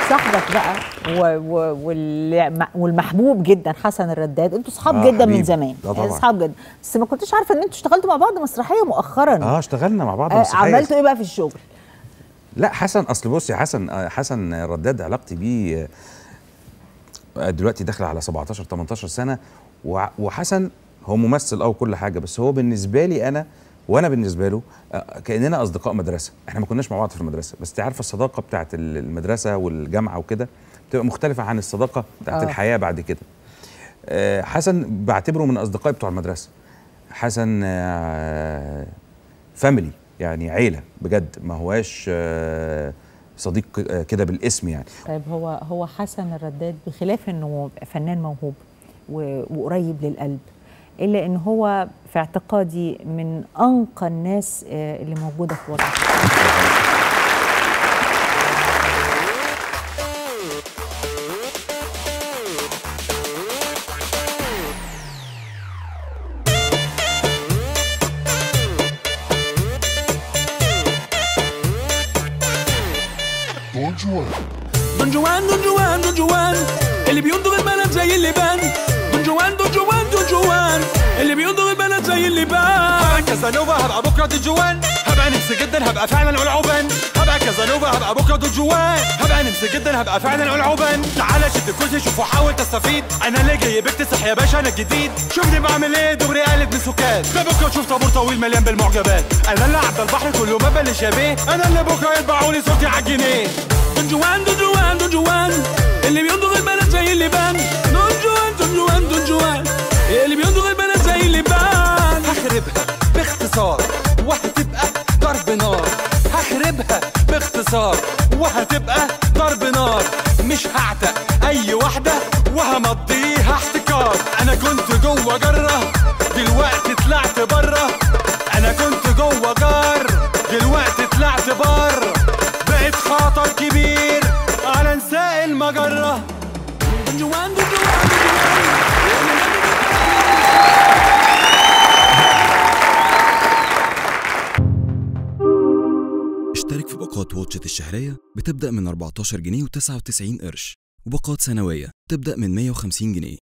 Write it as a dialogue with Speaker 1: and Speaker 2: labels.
Speaker 1: صاحبك بقى و... و... وال... والمحبوب جدا حسن الرداد انتوا صحاب
Speaker 2: آه،
Speaker 1: جدا من
Speaker 2: حبيبي.
Speaker 1: زمان
Speaker 2: لا طبعا.
Speaker 1: صحاب جدا بس ما كنتش عارفه ان انتوا اشتغلتوا مع بعض مسرحيه مؤخرا
Speaker 2: اه اشتغلنا مع بعض
Speaker 1: آه
Speaker 2: مسرحية.
Speaker 1: عملتوا ايه بقى في الشغل
Speaker 2: لا حسن اصل بصي حسن آه، حسن رداد علاقتي بيه آه، دلوقتي داخله على 17 18 سنه وع- وحسن هو ممثل او كل حاجه بس هو بالنسبه لي انا وانا بالنسبه له آه، كاننا اصدقاء مدرسه احنا ما كناش مع بعض في المدرسه بس انت عارفه الصداقه بتاعت ال- المدرسه والجامعه وكده بتبقى مختلفه عن الصداقه بتاعت
Speaker 1: آه.
Speaker 2: الحياه بعد كده آه، حسن بعتبره من اصدقائي بتوع المدرسه حسن آه، فاميلي يعني عيله بجد ما هواش آه، صديق آه، كده بالاسم يعني
Speaker 1: طيب هو هو حسن الرداد بخلاف انه فنان موهوب و... وقريب للقلب الا ان هو في اعتقادي من انقى الناس آه، اللي موجوده في وطننا
Speaker 3: دون جوان
Speaker 4: دون جوان دون جوان دون جوان اللي بينضغ البلد زي اللبان دون جوان دون جوان دون جوان اللي بينضغ البلد زي اللبان
Speaker 5: هبقى كازانوفا هبقى بكره دي جوان هبقى نمسي جدا هبقى فعلا العوبان هبقى كازانوفا هبقى بكره دي جوان هبقى نمسي جدا هبقى فعلا العوبان تعالى شد الكرسي شوف وحاول تستفيد انا اللي جاي بكتسح يا باشا انا الجديد شوفني بعمل ايه دغري قالت من سكات ده بكره تشوف طابور طويل مليان بالمعجبات انا اللي عدى البحر كله ما بلش بيه انا اللي بكره يطبعوا لي صوتي عالجنيه
Speaker 4: دون جوان دون جوان دون جوان اللي بينضغ البلد زي اللبان دون جوان دون جوان دون جوان اللي بينضغ البلد زي اللبان
Speaker 5: هخربها باختصار وهتبقى ضرب نار هخربها باختصار وهتبقى ضرب نار مش هعتق اي واحدة وهمضيها احتكار انا كنت جوه جرة دلوقتي طلعت بره انا كنت جوه جار دلوقتي طلعت بره بقيت خطر كبير على نساء المجره
Speaker 4: دون جوان دون جوان دون جوان
Speaker 6: اشترك في باقات واتشت الشهرية بتبدأ من 14 جنيه و99 قرش وباقات سنوية تبدأ من 150 جنيه